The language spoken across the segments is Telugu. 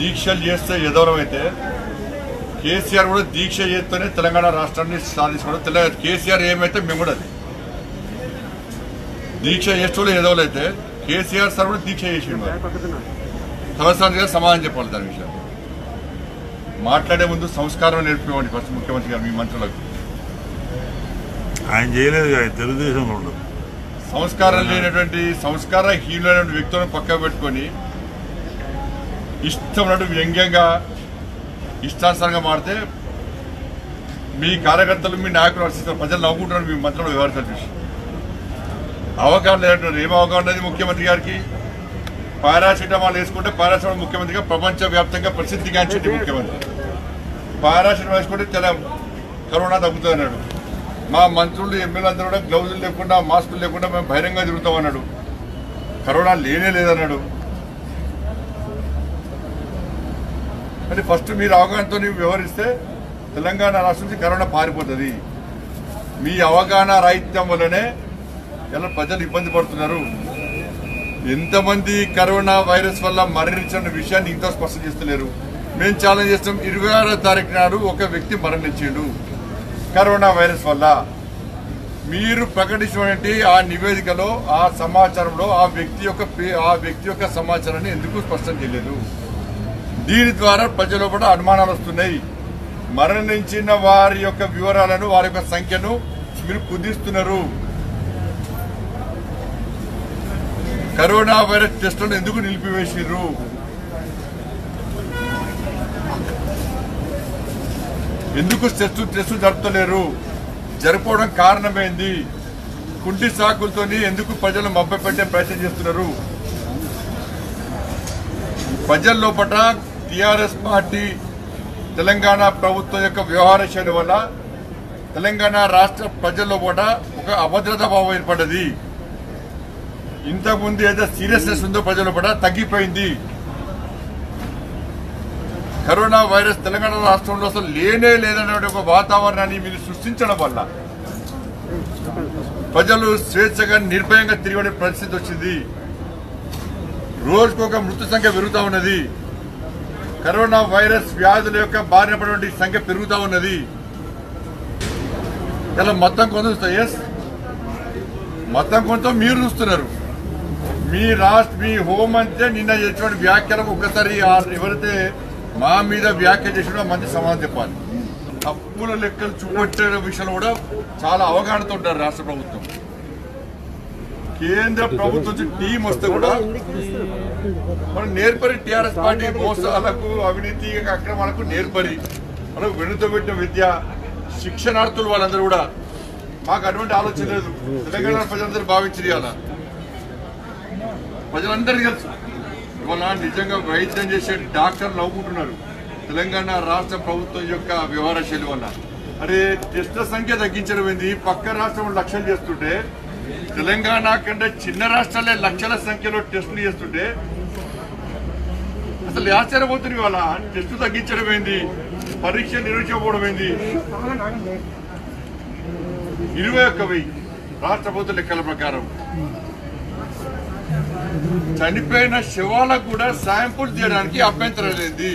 దీక్షలు చేస్తే ఎదవరం అయితే కేసీఆర్ కూడా దీక్ష చేస్తూనే తెలంగాణ రాష్ట్రాన్ని సాధించుకోవడం తెలంగాణ కేసీఆర్ ఏమైతే మేము కూడా అది దీక్ష చేసేవాళ్ళు ఎదవలైతే కేసీఆర్ సార్ కూడా దీక్ష చేసిండు సంవత్సరానికి గారు సమాధానం చెప్పాలి దాని విషయం మాట్లాడే ముందు సంస్కారం నేర్పివ్వండి ఫస్ట్ ముఖ్యమంత్రి గారు మీ మంత్రులకు ఆయన చేయలేదు కదా, తెలుగుదేశంలో ఉండదు సంస్కారం లేనటువంటి సంస్కార హీనులైనటువంటి వ్యక్తులను పక్కకు పెట్టుకొని ఇష్టం ఉన్నట్టు వ్యంగ్యంగా ఇష్టానుసారంగా మాడితే మీ కార్యకర్తలు మీ నాయకులు హర్షిస్తారు ప్రజలు నవ్వుకుంటున్నారు మీ మంత్రులు వ్యవహరిస్తారు చూసి అవగాహన లేనటువంటి ఏం అవగాహన ఉన్నది ముఖ్యమంత్రి గారికి పారాసిటమాల్ వేసుకుంటే పారాసిటమాల్ ముఖ్యమంత్రిగా ప్రపంచవ్యాప్తంగా ప్రసిద్ధిగాంచింది ముఖ్యమంత్రి పారాసిటమాల్ వేసుకుంటే తెల కరోనా తగ్గుతుంది అన్నాడు మా మంత్రులు ఎమ్మెల్యే అందరూ కూడా గ్లౌజులు లేకుండా మాస్కులు లేకుండా మేము బహిరంగ తిరుగుతాం అన్నాడు కరోనా లేనే లేదన్నాడు అంటే ఫస్ట్ మీరు అవగాహనతో వ్యవహరిస్తే తెలంగాణ రాష్ట్రం నుంచి కరోనా పారిపోతుంది మీ అవగాహన రాహిత్యం వల్లనే ఇలా ప్రజలు ఇబ్బంది పడుతున్నారు ఎంతమంది కరోనా వైరస్ వల్ల మరణించిన విషయాన్ని ఇంకా స్పష్టం చేస్తలేరు మేము ఛాలెంజ్ చేస్తాం ఇరవై ఆరో తారీఖు నాడు ఒక వ్యక్తి మరణించిండు కరోనా వైరస్ వల్ల మీరు ప్రకటించినటువంటి ఆ నివేదికలో ఆ సమాచారంలో ఆ వ్యక్తి యొక్క పే- ఆ వ్యక్తి యొక్క సమాచారాన్ని ఎందుకు స్పష్టం చేయలేదు దీని ద్వారా ప్రజలు కూడా అనుమానాలు వస్తున్నాయి మరణించిన వారి యొక్క వివరాలను వారి యొక్క సంఖ్యను మీరు కుదిస్తున్నారు కరోనా వైరస్ టెస్టులను ఎందుకు నిలిపివేసిర్రు ఎందుకు టెస్ట్ టెస్టు జరుపుతలేరు జరపడం కారణమైంది కుంటి సాకులతోని ఎందుకు ప్రజలు మభ్యపెట్టే ప్రయత్నం చేస్తున్నారు ప్రజల లోపల టిఆర్ఎస్ పార్టీ తెలంగాణ ప్రభుత్వం యొక్క వ్యవహార శైలి వల్ల తెలంగాణ రాష్ట్ర ప్రజల్లో కూడా ఒక అభద్రతా భావం ఏర్పడ్డది ఇంతకుముందు ఏదో సీరియస్నెస్ ఉందో ప్రజల కూడా తగ్గిపోయింది కరోనా వైరస్ తెలంగాణ రాష్ట్రంలో అసలు లేనే లేదనే ఒక వాతావరణాన్ని మీరు సృష్టించడం వల్ల ప్రజలు స్వేచ్ఛగా నిర్భయంగా తిరిగే పరిస్థితి వచ్చింది రోజుకొక మృతు సంఖ్య పెరుగుతా ఉన్నది కరోనా వైరస్ వ్యాధుల యొక్క బారిన పడినటువంటి సంఖ్య పెరుగుతా ఉన్నది ఇలా మొత్తం కొంత ఎస్ మొత్తం కొంత మీరు చూస్తున్నారు మీ రాష్ట్ర మీ హోంమంత్రి నిన్న చేసినటువంటి వ్యాఖ్యలకు ఒక్కసారి ఆ- ఎవరైతే మా మీద వ్యాఖ్య చేసినా మంచి సమాధానం చెప్పాలి అప్పుల లెక్కలు చూపెట్టే విషయంలో కూడా చాలా అవగాహనతో ఉంటారు రాష్ట్ర ప్రభుత్వం కేంద్ర ప్రభుత్వం నుంచి టీం వస్తే కూడా మనం నేర్పరి టిఆర్ఎస్ పార్టీ మోసాలకు అవినీతి అక్రమాలకు నేర్పరి మనకు వెనుతో పెట్టిన విద్య శిక్షణార్థులు వాళ్ళందరూ కూడా మాకు అటువంటి ఆలోచన లేదు తెలంగాణ ప్రజలందరూ భావించి అలా ప్రజలందరికీ తెలుసు ఇవాళ నిజంగా వైద్యం చేసే డాక్టర్లు నవ్వుకుంటున్నారు తెలంగాణ రాష్ట్ర ప్రభుత్వం యొక్క వ్యవహార శైలి వల్ల అరే టెస్ట్ల సంఖ్య తగ్గించడం ఏంది పక్క రాష్ట్రం లక్షలు చేస్తుంటే తెలంగాణ కంటే చిన్న రాష్ట్రాలే లక్షల సంఖ్యలో టెస్టులు చేస్తుంటే అసలు ఆశ్చర్యపోతుంది ఇవాళ టెస్టు తగ్గించడం ఏంది పరీక్ష నిర్వహించకపోవడం ఏంది ఇరవై ఒక్క వెయ్యి రాష్ట్ర ప్రభుత్వ లెక్కల ప్రకారం చనిపోయిన శవాలకు కూడా శాంపుల్ చేయడానికి అభ్యంతరం లేదు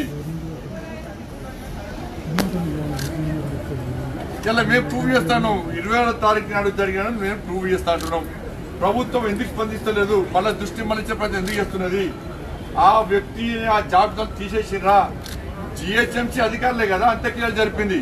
ఇలా మేము ప్రూవ్ చేస్తాను ఇరవై ఆరో తారీఖు నాడు జరిగిన మేము ప్రూవ్ చేస్తా అంటున్నాం ప్రభుత్వం ఎందుకు స్పందిస్తలేదు మళ్ళీ దృష్టి మళ్ళించే ప్రయత్నం ఎందుకు చేస్తున్నది ఆ వ్యక్తి ఆ జాబితాను తీసేసిరా జిహెచ్ఎంసీ అధికారులే కదా అంత్యక్రియలు జరిపింది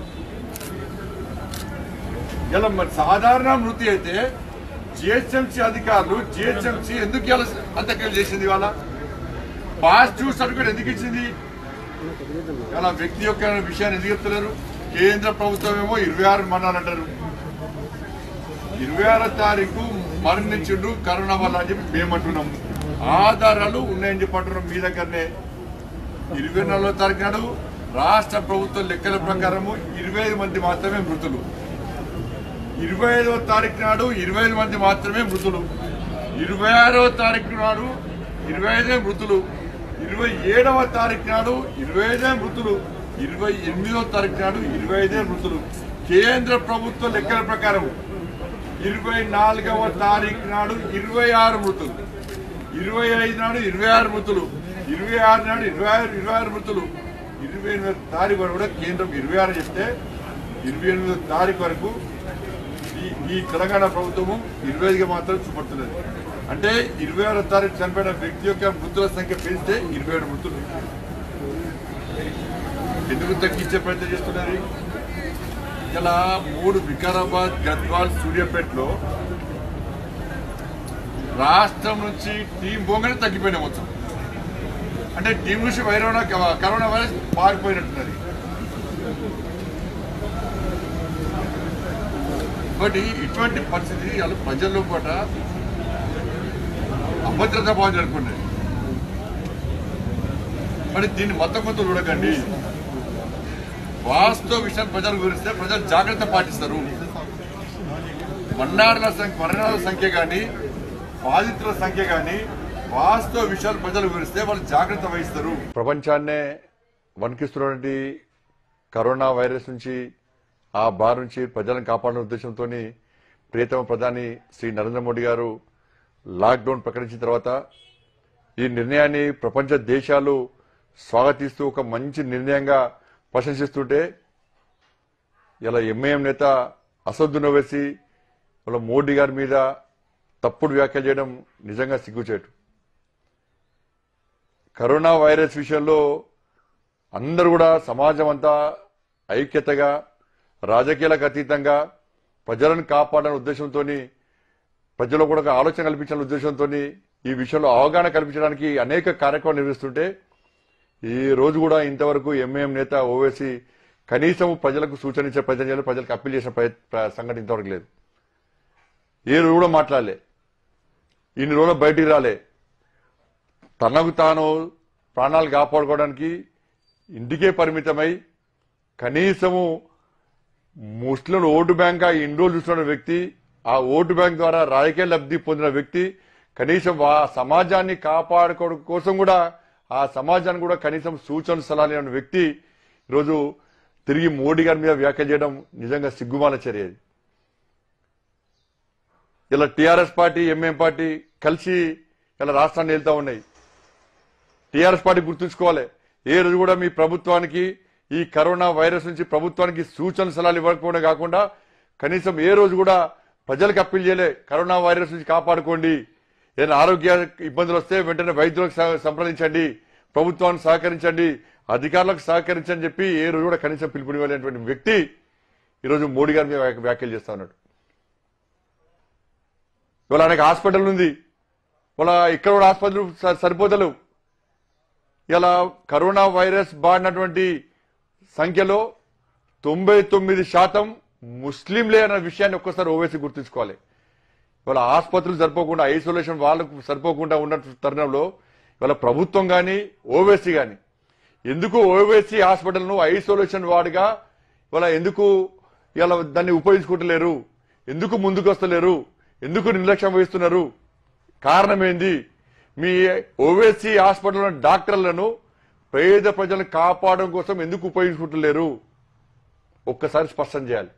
ఇలా మరి సాధారణ మృతి అయితే జిహెచ్ఎంసీ అధికారులు జిహెచ్ఎంసీ ఎందుకు ఇలా అంత్యక్రియలు చేసింది వాళ్ళ పాజిటివ్ సర్టిఫికేట్ ఎందుకు ఇచ్చింది ఇలా వ్యక్తి యొక్క విషయాన్ని ఎందుకు చెప్తలేరు కేంద్ర ప్రభుత్వం ఏమో ఇరవై ఆరు మరణాలంటారు ఇరవై ఆరో తారీఖు మరణించుండు కరోనా వల్ల అని చెప్పి మేము అంటున్నాం ఆధారాలు ఉన్నాయని చెప్పి అంటున్నాం మీ దగ్గరనే ఇరవై నాలుగో తారీఖు నాడు రాష్ట్ర ప్రభుత్వం లెక్కల ప్రకారము ఇరవై ఐదు మంది మాత్రమే మృతులు ఇరవై ఐదవ తారీఖు నాడు ఇరవై ఐదు మంది మాత్రమే మృతులు ఇరవై ఆరవ తారీఖు నాడు ఇరవై ఐదే మృతులు ఇరవై ఏడవ తారీఖు నాడు ఇరవై ఐదే మృతులు ఇరవై ఎనిమిదవ తారీఖు నాడు ఇరవై ఐదే మృతులు కేంద్ర ప్రభుత్వ లెక్కల ప్రకారం ఇరవై నాలుగవ తారీఖు నాడు ఇరవై ఆరు మృతులు ఇరవై ఐదు నాడు ఇరవై ఆరు మృతులు ఇరవై ఆరు నాడు ఇరవై ఆరు ఇరవై ఆరు మృతులు ఇరవై ఎనిమిది తారీఖు వరకు కూడా కేంద్రం ఇరవై ఆరు చెప్తే ఇరవై ఎనిమిది తారీఖు వరకు ఈ ఈ తెలంగాణ ప్రభుత్వము ఇరవై ఐదుగా మాత్రం చూపడుతున్నది అంటే ఇరవై ఆరో తారీఖు చనిపోయిన వ్యక్తి యొక్క మృతుల సంఖ్య పెంచితే ఇరవై ఏడు మృతులు ఎందుకు తగ్గించే ప్రయత్నం చేస్తున్నారు ఇలా మూడు వికారాబాద్ గద్వాల్ సూర్యాపేటలో రాష్ట్రం నుంచి టీం బొంగనే తగ్గిపోయినా మొత్తం అంటే టీం నుంచి వైరోనా కరోనా వైరస్ పారిపోయినట్టున్నది బట్ ఇటువంటి పరిస్థితి వాళ్ళు ప్రజల్లో పూట అభద్రత భావం జరుపుకున్నది మరి దీన్ని మొత్తం కొంత చూడకండి వాస్తవ విషయం ప్రజలు వివరిస్తే ప్రజలు జాగ్రత్త పాటిస్తారు మరణాల సంఖ్య మరణాల సంఖ్య కానీ బాధితుల సంఖ్య కానీ వాస్తవ విషయాలు ప్రజలు వివరిస్తే వాళ్ళు జాగ్రత్త వహిస్తారు ప్రపంచాన్నే వణికిస్తున్నటువంటి కరోనా వైరస్ నుంచి ఆ బారి నుంచి ప్రజలను కాపాడిన ఉద్దేశంతో ప్రియతమ ప్రధాని శ్రీ నరేంద్ర మోడీ గారు లాక్డౌన్ ప్రకటించిన తర్వాత ఈ నిర్ణయాన్ని ప్రపంచ దేశాలు స్వాగతిస్తూ ఒక మంచి నిర్ణయంగా ప్రశంసిస్తుంటే ఇలా ఎంఐఎం నేత అసదును వేసి వాళ్ళ మోడీ గారి మీద తప్పుడు వ్యాఖ్యలు చేయడం నిజంగా సిగ్గుచేటు కరోనా వైరస్ విషయంలో అందరూ కూడా సమాజం అంతా ఐక్యతగా రాజకీయాలకు అతీతంగా ప్రజలను కాపాడాలనే ఉద్దేశంతో ప్రజల్లో కూడా ఒక ఆలోచన కల్పించాలనే ఉద్దేశంతో ఈ విషయంలో అవగాహన కల్పించడానికి అనేక కార్యక్రమాలు నిర్వహిస్తుంటే ఈ రోజు కూడా ఇంతవరకు ఎంఏఎం నేత ఓవేసి కనీసం ప్రజలకు సూచన ఇచ్చే ప్రయత్నం చేయాలి ప్రజలకు అప్పీల్ చేసిన ప్రయత్- ప్ర- సంఘటన ఇంతవరకు లేదు ఏ రోజు కూడా మాట్లాడలే ఇన్ని రోజులు బయటికి రాలే తనకు తాను ప్రాణాలు కాపాడుకోవడానికి ఇంటికే పరిమితమై కనీసము ముస్లింలు ఓటు బ్యాంక్ ఇన్ని రోజులు చూస్తున్న వ్యక్తి ఆ ఓటు బ్యాంక్ ద్వారా రాజకీయ లబ్ధి పొందిన వ్యక్తి కనీసం ఆ సమాజాన్ని కాపాడుకోవడం కోసం కూడా ఆ సమాజాన్ని కూడా కనీసం సూచనలు సలహాలు ఇవ్వని వ్యక్తి ఈరోజు తిరిగి మోడీ గారి మీద వ్యాఖ్యలు చేయడం నిజంగా సిగ్గుమాల చర్య ఇది ఇలా టీఆర్ఎస్ పార్టీ ఎంఎం పార్టీ కలిసి ఇలా రాష్ట్రాన్ని వెళ్తా ఉన్నాయి టీఆర్ఎస్ పార్టీ గుర్తుంచుకోవాలి ఏ రోజు కూడా మీ ప్రభుత్వానికి ఈ కరోనా వైరస్ నుంచి ప్రభుత్వానికి సూచన సలహాలు ఇవ్వకపోవడం కాకుండా కనీసం ఏ రోజు కూడా ప్రజలకు అప్పీల్ చేయలే కరోనా వైరస్ నుంచి కాపాడుకోండి ఏదైనా ఆరోగ్య ఇబ్బందులు వస్తే వెంటనే వైద్యులకు సహ- సంప్రదించండి ప్రభుత్వాన్ని సహకరించండి అధికారులకు సహకరించని చెప్పి ఏ రోజు కూడా కనీసం పిలుపునివ్వలేనటువంటి వ్యక్తి ఈరోజు మోడీ గారి మీద వ్యాఖ్య- వ్యాఖ్యలు చేస్తా ఉన్నాడు ఇవాళ ఆయనకు హాస్పిటల్ ఉంది ఇవాళ ఇక్కడ కూడా ఆసుపత్రులు స- సరిపోతలేవు ఇలా కరోనా వైరస్ బారినటువంటి సంఖ్యలో తొంభై తొమ్మిది శాతం ముస్లింలే అన్న విషయాన్ని ఒక్కసారి ఓవేసి గుర్తుంచుకోవాలి ఇవాళ ఆసుపత్రులు సరిపోకుండా ఐసోలేషన్ వాళ్ళకు సరిపోకుండా ఉన్న తరుణంలో ఇవాళ ప్రభుత్వం కానీ ఓవేసీ కానీ ఎందుకు ఓవేసీ హాస్పిటల్ను ఐసోలేషన్ వార్డుగా ఇవాళ ఎందుకు ఇలా దాన్ని ఉపయోగించుకుంటలేరు ఎందుకు ముందుకు వస్తలేరు ఎందుకు నిర్లక్ష్యం వహిస్తున్నారు కారణం ఏంది మీ ఓవేసీ హాస్పిటల్లో డాక్టర్లను పేద ప్రజలను కాపాడడం కోసం ఎందుకు ఉపయోగించుకుంటలేరు ఒక్కసారి స్పష్టం చేయాలి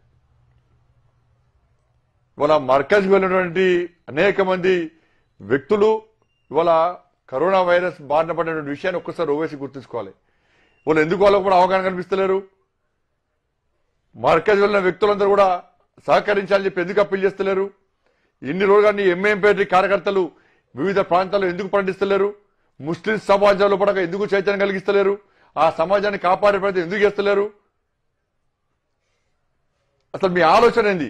ఇవాళ మర్కజ్కి వెళ్ళినటువంటి అనేక మంది వ్యక్తులు ఇవాళ కరోనా వైరస్ బారిన పడినటువంటి విషయాన్ని ఒక్కసారి ఓవేసి గుర్తుంచుకోవాలి వాళ్ళు ఎందుకు వాళ్ళకు కూడా అవగాహన కనిపిస్తలేరు మర్కజ్ వెళ్ళిన వ్యక్తులందరూ కూడా సహకరించాలని చెప్పి ఎందుకు అప్పీల్ చేస్తలేరు ఇన్ని రోజులుగా నీ ఎంఏంపేట కార్యకర్తలు వివిధ ప్రాంతాల్లో ఎందుకు పండిస్తలేరు ముస్లిం సమాజంలో పడక ఎందుకు చైతన్యం కలిగిస్తలేరు ఆ సమాజాన్ని కాపాడే ప్రయత్నం ఎందుకు చేస్తలేరు అసలు మీ ఆలోచన ఏంది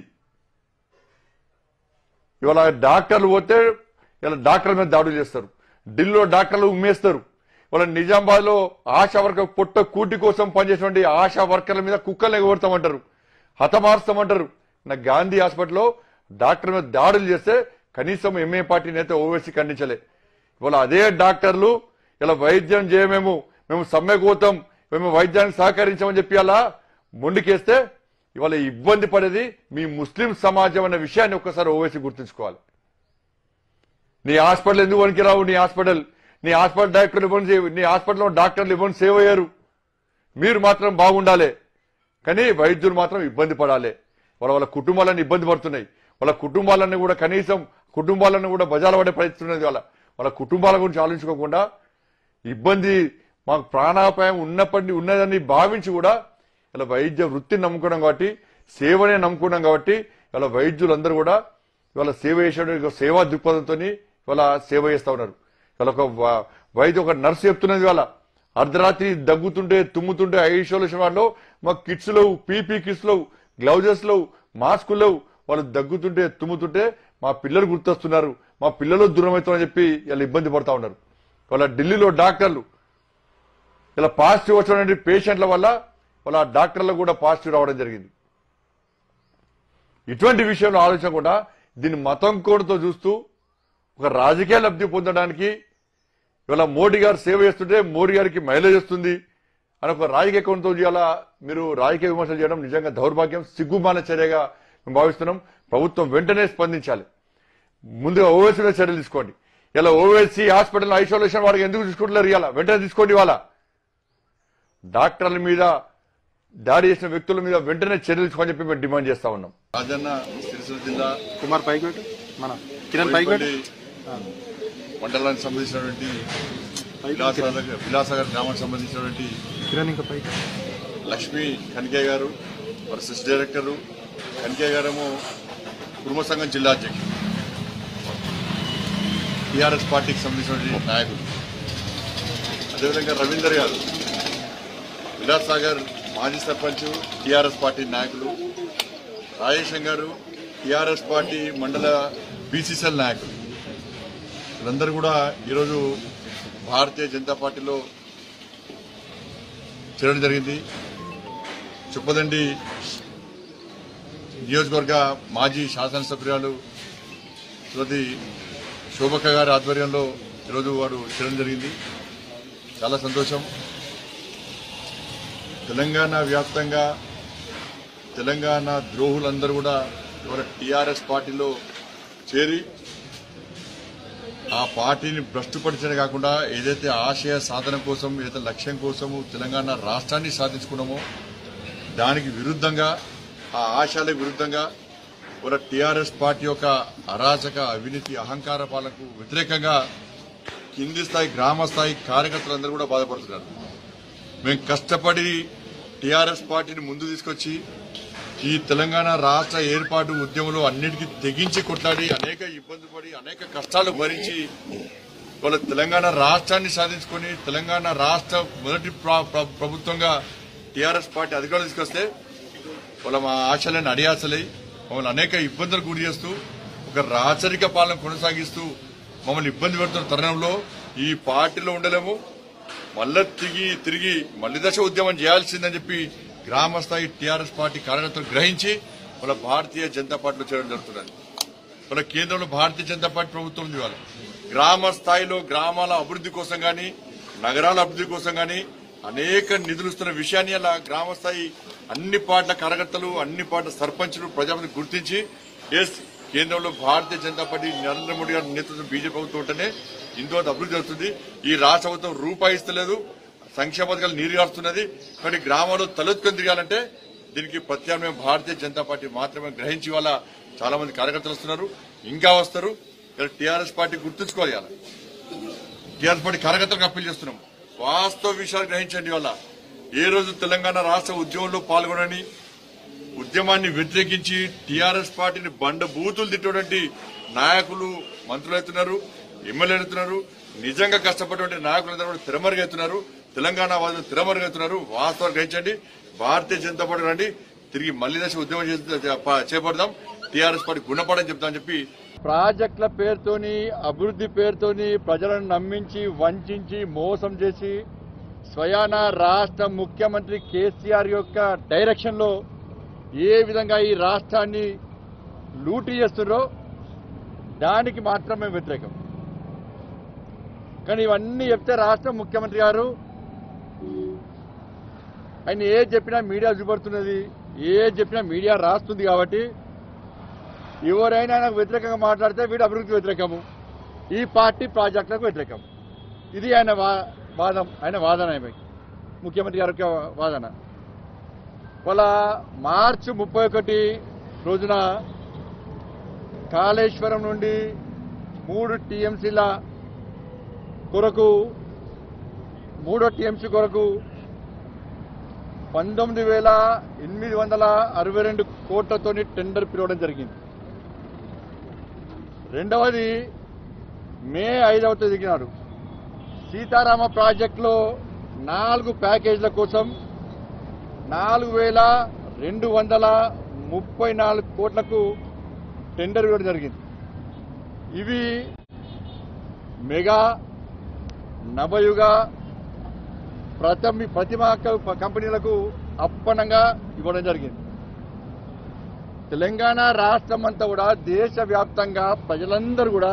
ఇవాళ డాక్టర్లు పోతే ఇలా డాక్టర్ల మీద దాడులు చేస్తారు ఢిల్లీలో డాక్టర్లు ఉమ్మేస్తారు ఇవాళ నిజామాబాద్ లో ఆశా వర్కర్ పొట్ట కూటి కోసం పనిచేసినటువంటి ఆశా వర్కర్ల మీద కుక్కలు ఎగబడతామంటారు హతమారుస్తామంటారు నా గాంధీ హాస్పిటల్లో డాక్టర్ మీద దాడులు చేస్తే కనీసం ఎంఏ పార్టీ నేత ఓవేసీ ఖండించలే ఇవాళ అదే డాక్టర్లు ఇలా వైద్యం చేయమేము మేము సమ్మెకోతాం మేము వైద్యానికి సహకరించామని చెప్పి అలా మొండికేస్తే ఇవాళ ఇబ్బంది పడేది మీ ముస్లిం సమాజం అనే విషయాన్ని ఒక్కసారి ఓవేసి గుర్తుంచుకోవాలి నీ హాస్పిటల్ ఎందుకు పనికిరావు నీ హాస్పిటల్ నీ హాస్పిటల్ డైరెక్టర్లు ఇవ్వని సేవ నీ హాస్పిటల్లో డాక్టర్లు ఇవ్వని సేవ్ అయ్యారు మీరు మాత్రం బాగుండాలి కానీ వైద్యులు మాత్రం ఇబ్బంది పడాలి వాళ్ళ వాళ్ళ కుటుంబాలను ఇబ్బంది పడుతున్నాయి వాళ్ళ కుటుంబాలన్నీ కూడా కనీసం కుటుంబాలను కూడా బజాల పడే ప్రయత్నం వాళ్ళ వాళ్ళ కుటుంబాల గురించి ఆలోచించుకోకుండా ఇబ్బంది మాకు ప్రాణాపాయం ఉన్నప్పటి ఉన్నదని భావించి కూడా ఇలా వైద్య వృత్తిని నమ్ముకున్నాం కాబట్టి సేవనే నమ్ముకున్నాం కాబట్టి ఇలా వైద్యులందరూ కూడా ఇవాళ సేవ చేసే సేవా దృక్పథంతో ఇవాళ సేవ చేస్తా ఉన్నారు ఇవాళ ఒక వ- వైద్య ఒక నర్సు చెప్తున్నది ఇవాళ అర్ధరాత్రి దగ్గుతుంటే తుమ్ముతుంటే ఐసోలేషన్ వాళ్ళు మాకు కిట్స్ లేవు పీపీ కిట్స్ లేవు గ్లౌజెస్ లేవు మాస్కులు లేవు వాళ్ళు దగ్గుతుంటే తుమ్ముతుంటే మా పిల్లలు గుర్తొస్తున్నారు మా పిల్లలు దూరం అవుతామని చెప్పి ఇలా ఇబ్బంది పడతా ఉన్నారు వాళ్ళ ఢిల్లీలో డాక్టర్లు ఇలా పాజిటివ్ వచ్చినటువంటి పేషెంట్ల వల్ల వాళ్ళ డాక్టర్లకు కూడా పాజిటివ్ రావడం జరిగింది ఇటువంటి విషయంలో ఆలోచించకుండా దీన్ని మతం కోణతో చూస్తూ ఒక రాజకీయ లబ్ధి పొందడానికి ఇవాళ మోడీ గారు సేవ చేస్తుంటే మోడీ గారికి మైలేజ్ వస్తుంది అని ఒక రాజకీయ కోణంతో ఇవాళ మీరు రాజకీయ విమర్శలు చేయడం నిజంగా దౌర్భాగ్యం సిగ్గుమాన చర్యగా మేము భావిస్తున్నాం ప్రభుత్వం వెంటనే స్పందించాలి ముందుగా ఓవైసీ మీద చర్యలు తీసుకోండి ఇలా ఓవైసీ హాస్పిటల్ ఐసోలేషన్ వాడికి ఎందుకు తీసుకుంటున్నారు ఇవాళ వెంటనే తీసుకోండి ఇవాళ డాక్టర్ల మీద దాడి చేసిన వ్యక్తుల మీద వెంటనే చర్యలు తీసుకోని చెప్పి మేము డిమాండ్ చేస్తా ఉన్నాం రాజన్న సిరిసిల్ల జిల్లా కుమార్ పైకి పెట్టు మన కిరణ్ పైకి పెట్టు మండలానికి సంబంధించినటువంటి విలాసాగర్ విలాసాగర్ గ్రామానికి సంబంధించినటువంటి కిరణ్ ఇంకా పైకి లక్ష్మి కనికే గారు మరి సిస్ డైరెక్టరు కనికే గారేమో కుటుంబ సంఘం జిల్లా అధ్యక్షుడు టీఆర్ఎస్ పార్టీకి సంబంధించినటువంటి నాయకుడు అదేవిధంగా రవీందర్ గారు విలాసాగర్ మాజీ సర్పంచ్ టీఆర్ఎస్ పార్టీ నాయకులు రాజేశం గారు టీఆర్ఎస్ పార్టీ మండల బీసీసీఎల్ నాయకులు వీళ్ళందరూ కూడా ఈరోజు భారతీయ జనతా పార్టీలో చేరడం జరిగింది చుప్పదండి నియోజకవర్గ మాజీ శాసనసభ్యురాలు శ్రీమతి శోభక్క గారి ఆధ్వర్యంలో ఈరోజు వారు చేరడం జరిగింది చాలా సంతోషం తెలంగాణ వ్యాప్తంగా తెలంగాణ ద్రోహులందరూ కూడా ఇవాళ టీఆర్ఎస్ పార్టీలో చేరి ఆ పార్టీని భ్రష్టుపరిచడం కాకుండా ఏదైతే ఆశయ సాధన కోసం ఏదైతే లక్ష్యం కోసము తెలంగాణ రాష్ట్రాన్ని సాధించుకున్నామో దానికి విరుద్ధంగా ఆ ఆశయాలకు విరుద్ధంగా ఒక టీఆర్ఎస్ పార్టీ యొక్క అరాచక అవినీతి అహంకార పాలకు వ్యతిరేకంగా కింది స్థాయి గ్రామ స్థాయి కార్యకర్తలందరూ కూడా బాధపడుతున్నారు మేము కష్టపడి టీఆర్ఎస్ పార్టీని ముందు తీసుకొచ్చి ఈ తెలంగాణ రాష్ట్ర ఏర్పాటు ఉద్యమంలో అన్నిటికీ తెగించి కొట్లాడి అనేక ఇబ్బందులు పడి అనేక కష్టాలు భరించి వాళ్ళ తెలంగాణ రాష్ట్రాన్ని సాధించుకొని తెలంగాణ రాష్ట్ర మొదటి ప్ర- ప్ర- ప్రభుత్వంగా టీఆర్ఎస్ పార్టీ అధికారులు తీసుకొస్తే వాళ్ళ మా ఆశలను అడియాసలై మమ్మల్ని అనేక ఇబ్బందులు గురి చేస్తూ ఒక రాచరిక పాలన కొనసాగిస్తూ మమ్మల్ని ఇబ్బంది పెడుతున్న తరుణంలో ఈ పార్టీలో ఉండలేము మళ్ళా తిరిగి తిరిగి మళ్లీ దశ ఉద్యమం చేయాల్సిందని చెప్పి గ్రామ స్థాయి టీఆర్ఎస్ పార్టీ కార్యకర్తలు గ్రహించి వాళ్ళ భారతీయ జనతా పార్టీలో చేరడం జరుగుతున్నది మన కేంద్రంలో భారతీయ జనతా పార్టీ ప్రభుత్వం ఉంది ఇవాళ గ్రామ స్థాయిలో గ్రామాల అభివృద్ధి కోసం గాని నగరాల అభివృద్ధి కోసం గాని అనేక నిధులు ఇస్తున్న విషయాన్ని అలా గ్రామ స్థాయి అన్ని పార్టీల కార్యకర్తలు అన్ని పార్టీల సర్పంచులు ప్రజాపతి గుర్తించి ఎస్ కేంద్రంలో భారతీయ జనతా పార్టీ నరేంద్ర మోడీ గారి నేతృత్వం బీజేపీ ప్రభుత్వం ఉంటేనే ఇందులో అభివృద్ధి జరుగుతుంది ఈ రాష్ట్ర ప్రభుత్వం రూపాయి ఇస్తలేదు సంక్షేమ పథకాలు నీరుగారుతున్నది కానీ గ్రామంలో తలెత్తుకొని తిరగాలంటే దీనికి ప్రత్యామ్నాయం భారతీయ జనతా పార్టీ మాత్రమే గ్రహించి వాళ్ళ చాలా మంది కార్యకర్తలు వస్తున్నారు ఇంకా వస్తారు ఇక్కడ టీఆర్ఎస్ పార్టీ గుర్తుంచుకోవాలి ఇవాళ టీఆర్ఎస్ పార్టీ కార్యకర్తలకు అప్పీల్ చేస్తున్నాం వాస్తవ విషయాలు గ్రహించండి ఇవాళ ఏ రోజు తెలంగాణ రాష్ట్ర ఉద్యమంలో పాల్గొనని ఉద్యమాన్ని వ్యతిరేకించి టీఆర్ఎస్ పార్టీని బండ బూతులు తిట్టేటువంటి నాయకులు మంత్రులు అవుతున్నారు ఎమ్మెల్యేలు అవుతున్నారు నిజంగా కష్టపడేటువంటి నాయకులందరూ కూడా తిరమరుగవుతున్నారు తెలంగాణ వాదులు తిరమరుగవుతున్నారు వాస్తవం గ్రహించండి భారతీయ జనతా పార్టీ రండి తిరిగి మళ్లీ దశ ఉద్యమం చేసి- ప- చేపడదాం టీఆర్ఎస్ పార్టీ గుణపడని చెప్తామని చెప్పి ప్రాజెక్టుల పేరుతోని అభివృద్ధి పేరుతోని ప్రజలను నమ్మించి వంచి మోసం చేసి స్వయాన రాష్ట్ర ముఖ్యమంత్రి కేసీఆర్ యొక్క డైరెక్షన్ లో ఏ విధంగా ఈ రాష్ట్రాన్ని లూటీ చేస్తున్నారో దానికి మాత్రమే వ్యతిరేకం కానీ ఇవన్నీ చెప్తే రాష్ట్ర ముఖ్యమంత్రి గారు ఆయన ఏ చెప్పినా మీడియా చూపడుతున్నది ఏ చెప్పినా మీడియా రాస్తుంది కాబట్టి ఎవరైనా ఆయనకు వ్యతిరేకంగా మాట్లాడితే వీడు అభివృద్ధి వ్యతిరేకము ఈ పార్టీ ప్రాజెక్టులకు వ్యతిరేకం ఇది ఆయన వా- వాదం ఆయన వాదన ఆయన ముఖ్యమంత్రి గారి యొక్క వాదన వాళ్ళ మార్చి ముప్పై ఒకటి రోజున కాళేశ్వరం నుండి మూడు టీఎంసీల కొరకు మూడో టీఎంసీ కొరకు పంతొమ్మిది వేల ఎనిమిది వందల అరవై రెండు కోట్లతోని టెండర్ పిలవడం జరిగింది రెండవది మే ఐదవ తేదీ దిగినారు సీతారామ ప్రాజెక్టులో నాలుగు ప్యాకేజీల కోసం నాలుగు వేల రెండు వందల ముప్పై నాలుగు కోట్లకు టెండర్ ఇవ్వడం జరిగింది ఇవి మెగా నవయుగ ప్రథమి ప్రతిమా క- కంపెనీలకు అప్పనంగా ఇవ్వడం జరిగింది తెలంగాణ రాష్ట్రం అంతా కూడా దేశవ్యాప్తంగా ప్రజలందరూ కూడా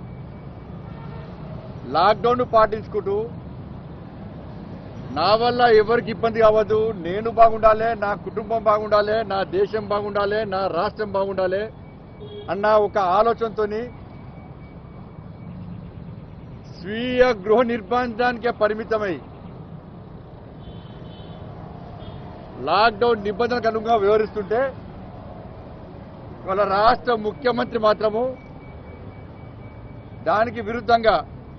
లాక్డౌన్ పాటించుకుంటూ నా వల్ల ఎవరికి ఇబ్బంది కావద్దు నేను బాగుండాలి నా కుటుంబం బాగుండాలి నా దేశం బాగుండాలి నా రాష్ట్రం బాగుండాలి అన్న ఒక ఆలోచనతోని స్వీయ గృహ నిర్బంధానికే పరిమితమై లాక్డౌన్ నిబంధనలకు అనుగుణంగా వ్యవహరిస్తుంటే వాళ్ళ రాష్ట్ర ముఖ్యమంత్రి మాత్రము దానికి విరుద్ధంగా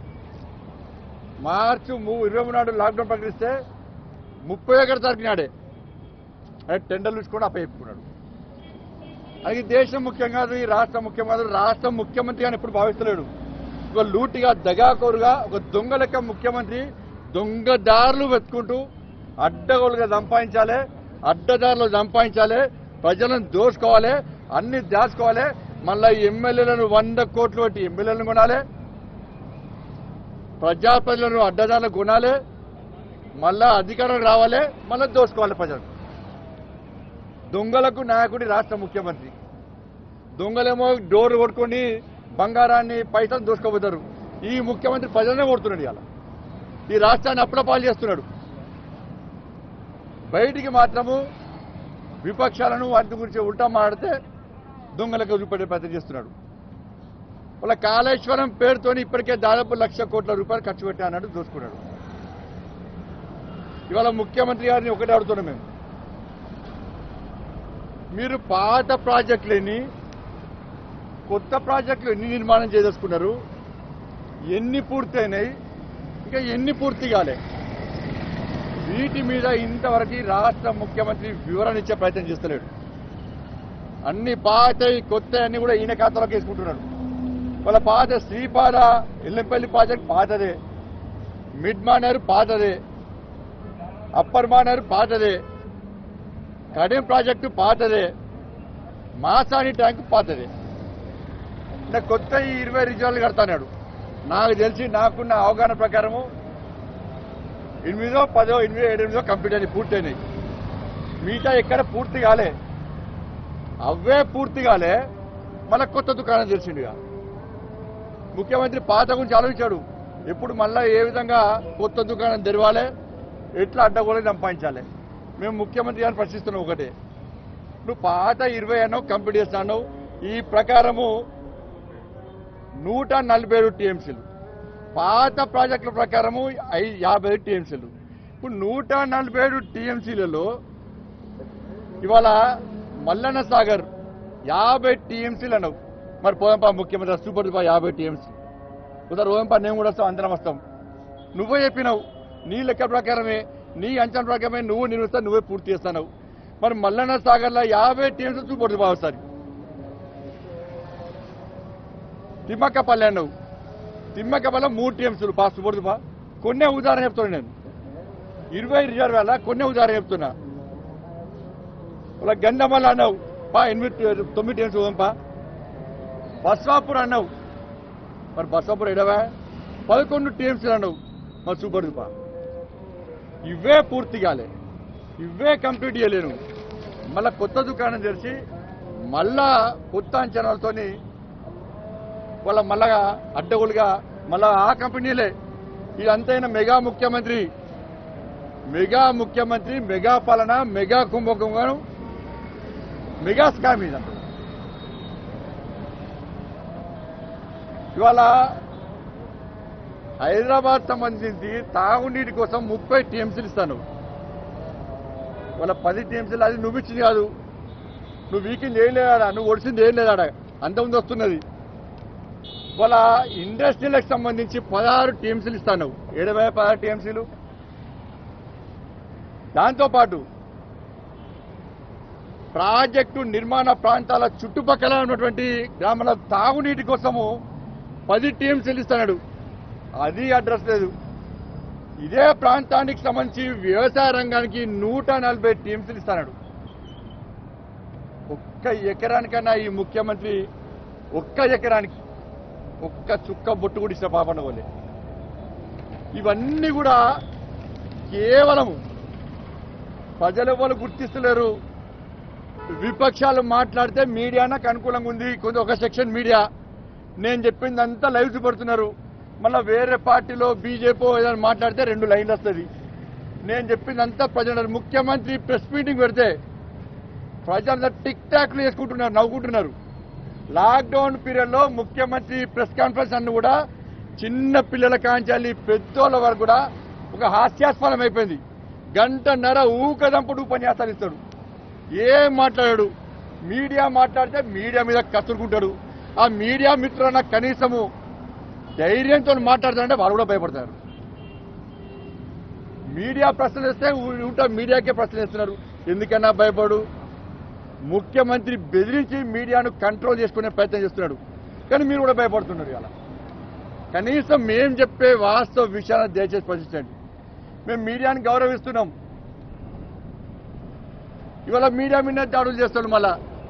మార్చి ము- ఇరవై మూడు నాడు లాక్డౌన్ ప్రకటిస్తే ముప్పై ఒకటి తారీఖు నాడే ఆయన టెండర్లు ఇచ్చుకొని అప్పచెప్పుకున్నాడు అది దేశం ముఖ్యం కాదు ఈ రాష్ట్ర ముఖ్యం కాదు రాష్ట్ర ముఖ్యమంత్రి అని ఎప్పుడు భావిస్తలేడు ఒక లూటిగా దగాకోరుగా ఒక దొంగ లెక్క ముఖ్యమంత్రి దొంగదారులు వెతుకుంటూ అడ్డగోలుగా సంపాదించాలి అడ్డదారులు సంపాదించాలి ప్రజలను దోసుకోవాలి అన్ని దాచుకోవాలి మళ్ళీ ఎమ్మెల్యేలను వంద కోట్లు పెట్టి ఎమ్మెల్యేలను కొనాలి ప్రజాప్రతినిధులను అడ్డదారులు కొనాలి మళ్ళా అధికారం రావాలి మళ్ళీ దోసుకోవాలి ప్రజలు దొంగలకు నాయకుడి రాష్ట్ర ముఖ్యమంత్రి దొంగలేమో డోర్ కొట్టుకొని బంగారాన్ని పైసలు దోసుకోబోతారు ఈ ముఖ్యమంత్రి ప్రజలనే కొడుతున్నాడు ఇవాళ ఈ రాష్ట్రాన్ని అప్పుడపాలు చేస్తున్నాడు బయటికి మాత్రము విపక్షాలను వాటి గురించి ఉల్టా మాడితే దొంగలకు చూపెట్టే ప్రయత్నం చేస్తున్నాడు వాళ్ళ కాళేశ్వరం పేరుతోని ఇప్పటికే దాదాపు లక్ష కోట్ల రూపాయలు ఖర్చు పెట్టా అన్నట్టు దోసుకున్నాడు ఇవాళ ముఖ్యమంత్రి గారిని ఒకటే అడుగుతున్నాం మేము మీరు పాత ప్రాజెక్టులని కొత్త ప్రాజెక్టులు ఎన్ని నిర్మాణం చేసేసుకున్నారు ఎన్ని పూర్తయినాయి ఇంకా ఎన్ని పూర్తి కాలే వీటి మీద ఇంతవరకు రాష్ట్ర ముఖ్యమంత్రి వివరణ ఇచ్చే ప్రయత్నం చేస్తలేడు అన్ని పాత కొత్త అన్ని కూడా ఈయన ఖాతాలోకి వేసుకుంటున్నాడు వాళ్ళ పాత శ్రీపాద ఎల్లంపల్లి ప్రాజెక్ట్ పాతదే మిడ్ మానేరు పాతదే అప్పర్ మానేరు పాతదే కడెం ప్రాజెక్టు పాతదే మాసాని ట్యాంకు పాతదే అంటే కొత్త ఈ ఇరవై రిజర్వులు కడతాడు నాకు తెలిసి నాకున్న అవగాహన ప్రకారము ఎనిమిదో పదో ఎనిమిదో ఎనిమిదో కంప్లీట్ అయినాయి పూర్తయినాయి మిగతా ఎక్కడ పూర్తి కాలే అవే పూర్తి కాలే మళ్ళా కొత్త దుకాణం తెలిసిండుగా ముఖ్యమంత్రి పాత గురించి ఆలోచించాడు ఎప్పుడు మళ్ళా ఏ విధంగా కొత్త దుకాణం తెరవాలి ఎట్లా అడ్డగోళం సంపాదించాలి మేము ముఖ్యమంత్రి గారిని ప్రశ్నిస్తున్నాం ఒకటే నువ్వు పాత ఇరవై అన్నావు కంప్లీట్ చేస్తాను ఈ ప్రకారము నూట నలభై ఏడు టీఎంసీలు పాత ప్రాజెక్టుల ప్రకారము ఐ యాభై ఏడు టీఎంసీలు ఇప్పుడు నూట నలభై ఏడు టీఎంసీలలో ఇవాళ మల్లన్న సాగర్ యాభై టీఎంసీలు అన్నావు మరి పోదంపా ముఖ్యమంత్రి సూపర్ పా యాభై టీఎంసీ ఉదర్ ఓంపా నేను కూడా వస్తాం అందరం వస్తాం నువ్వే చెప్పినావు నీ లెక్క ప్రకారమే నీ అంచనా ప్రకారమే నువ్వు నిర్మిస్తా నువ్వే పూర్తి చేస్తావు మరి మల్లన్న సాగర్లో యాభై టీఎంసీ చూపడుతుంది బా ఒకసారి తిమ్మక్కపల్లి అన్నావు తిమ్మక్కపల్లి మూడు టీఎంసీలు బా చూపడుతుంది బా కొన్నే ఉదాహరణ చెప్తాను నేను ఇరవై రిజర్వ్ వల్ల కొన్నే ఉదాహరణ చెప్తున్నా ఇలా గంధమల్ల అన్నావు పా ఎనిమిది తొమ్మిది టీఎంసీ పోదాంపా బస్వాపూర్ అన్నావు మరి బస్వాపూర్ ఎడవా పదకొండు టీఎంసీలు అన్నావు మరి సూపర్ పా ఇవే పూర్తి కాలే ఇవే కంప్లీట్ చేయలేను మళ్ళా కొత్త దుకాణం తెరిచి మళ్ళా కొత్త అంచనాలతోని వాళ్ళ మళ్ళా అడ్డగోలుగా మళ్ళా ఆ కంపెనీలే ఇదంతైనా మెగా ముఖ్యమంత్రి మెగా ముఖ్యమంత్రి మెగా పాలన మెగా కుంభకోణం మెగా స్కామ్ ఇదంతా ఇవాళ హైదరాబాద్ సంబంధించి తాగునీటి కోసం ముప్పై టీఎంసీలు ఇస్తాను వాళ్ళ పది టీఎంసీలు అది నువ్వు ఇచ్చింది కాదు నువ్వు వీకింది ఏం లేదాడా నువ్వు ఒడిసింది ఏం లేదాడా అంతకుముందు వస్తున్నది వాళ్ళ ఇండస్ట్రీలకు సంబంధించి పదహారు టీఎంసీలు ఇస్తాను ఏడవై పదహారు టీఎంసీలు దాంతోపాటు ప్రాజెక్టు నిర్మాణ ప్రాంతాల చుట్టుపక్కల ఉన్నటువంటి గ్రామాల తాగునీటి కోసము పది టీమ్స్ ఇస్తున్నాడు అది అడ్రస్ లేదు ఇదే ప్రాంతానికి సంబంధించి వ్యవసాయ రంగానికి నూట నలభై టీమ్స్ ఇస్తున్నాడు ఒక్క ఎకరానికన్నా ఈ ముఖ్యమంత్రి ఒక్క ఎకరానికి ఒక్క చుక్క బొట్టు కూడా ఇచ్చిన పాపండ వాళ్ళే ఇవన్నీ కూడా కేవలం ప్రజలు వాళ్ళు గుర్తిస్తలేరు విపక్షాలు మాట్లాడితే మీడియా నాకు అనుకూలంగా ఉంది కొంత ఒక సెక్షన్ మీడియా నేను చెప్పిందంతా లైవ్ చూపెడుతున్నారు మళ్ళీ వేరే పార్టీలో బీజేపీ ఏదైనా మాట్లాడితే రెండు లైన్లు వస్తుంది నేను చెప్పిందంతా ప్రజలు ముఖ్యమంత్రి ప్రెస్ మీటింగ్ పెడితే ప్రజలంతా టిక్ టాక్లు చేసుకుంటున్నారు నవ్వుకుంటున్నారు లాక్డౌన్ పీరియడ్ లో ముఖ్యమంత్రి ప్రెస్ కాన్ఫరెన్స్ అన్ని కూడా చిన్న పిల్లల కాంచాలి పెద్దోళ్ళ వరకు కూడా ఒక హాస్యాస్పదం అయిపోయింది గంటన్నర ఊకదంపుడు ఉపన్యాసాలు ఇస్తాడు ఏం మాట్లాడాడు మీడియా మాట్లాడితే మీడియా మీద కసురుకుంటాడు ఆ మీడియా మిత్రుల కనీసము ధైర్యంతో మాట్లాడతాడంటే వాళ్ళు కూడా భయపడతారు మీడియా ప్రశ్నలు ఇస్తే ఉంటా మీడియాకే ప్రశ్నలు ఇస్తున్నారు ఎందుకన్నా భయపడు ముఖ్యమంత్రి బెదిరించి మీడియాను కంట్రోల్ చేసుకునే ప్రయత్నం చేస్తున్నాడు కానీ మీరు కూడా భయపడుతున్నారు ఇలా కనీసం మేం చెప్పే వాస్తవ విషయాన్ని దయచేసి ప్రశ్నించండి మేము మీడియాని గౌరవిస్తున్నాం ఇవాళ మీడియా మీద దాడులు చేస్తారు మళ్ళా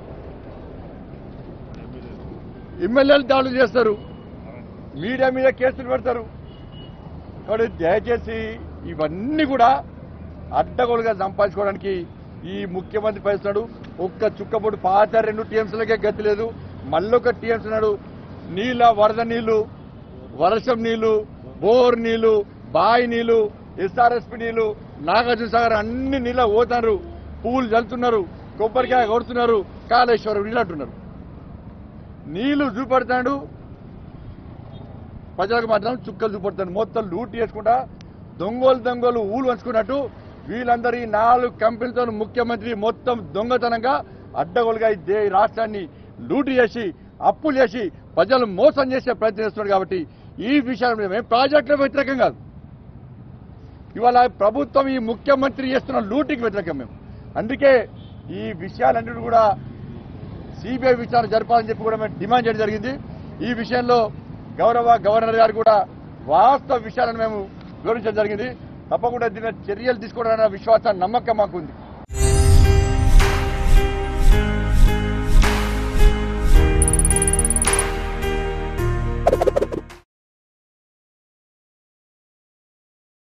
ఎమ్మెల్యేలు దాడులు చేస్తారు మీడియా మీద కేసులు పెడతారు కాబట్టి దయచేసి ఇవన్నీ కూడా అడ్డగోలుగా సంపాదించుకోవడానికి ఈ ముఖ్యమంత్రి పరిస్తున్నాడు ఒక్క చుక్కబొడు పాత రెండు టీఎంసీలకే గతి లేదు మళ్ళొక టీఎంసీ ఉన్నాడు నీళ్ళ వరద నీళ్లు వర్షం నీళ్లు బోర్ నీళ్లు బాయి నీళ్లు ఎస్ఆర్ఎస్పి నీళ్లు నాగార్జున సాగర్ అన్ని నీళ్ళ పోతున్నారు పువ్వులు చల్లుతున్నారు కొబ్బరికాయ కొడుతున్నారు కాళేశ్వరం నీళ్ళు అంటున్నారు నీళ్లు చూపెడతాడు ప్రజలకు మాత్రం చుక్కలు చూపడతాను మొత్తం లూట్ చేసుకుంటా దొంగలు దొంగలు ఊళ్ళు వంచుకున్నట్టు వీళ్ళందరూ ఈ నాలుగు కంపెనీలతో ముఖ్యమంత్రి మొత్తం దొంగతనంగా అడ్డగోలుగా ఈ దే- ఈ రాష్ట్రాన్ని లూటు చేసి అప్పులు చేసి ప్రజలు మోసం చేసే ప్రయత్నం చేస్తున్నాడు కాబట్టి ఈ విషయాన్ని మీద మేము ప్రాజెక్టులకు వ్యతిరేకం కాదు ఇవాళ ప్రభుత్వం ఈ ముఖ్యమంత్రి చేస్తున్న లూటికి వ్యతిరేకం మేము అందుకే ఈ విషయాలన్నిటి కూడా సిబిఐ విచారణ జరపాలని చెప్పి కూడా మేము డిమాండ్ చేయడం జరిగింది ఈ విషయంలో గౌరవ గవర్నర్ గారు కూడా వాస్తవ విషయాలను మేము వివరించడం జరిగింది తప్పకుండా దీని మీద చర్యలు తీసుకోవడం విశ్వాసం నమ్మకం మాకుంది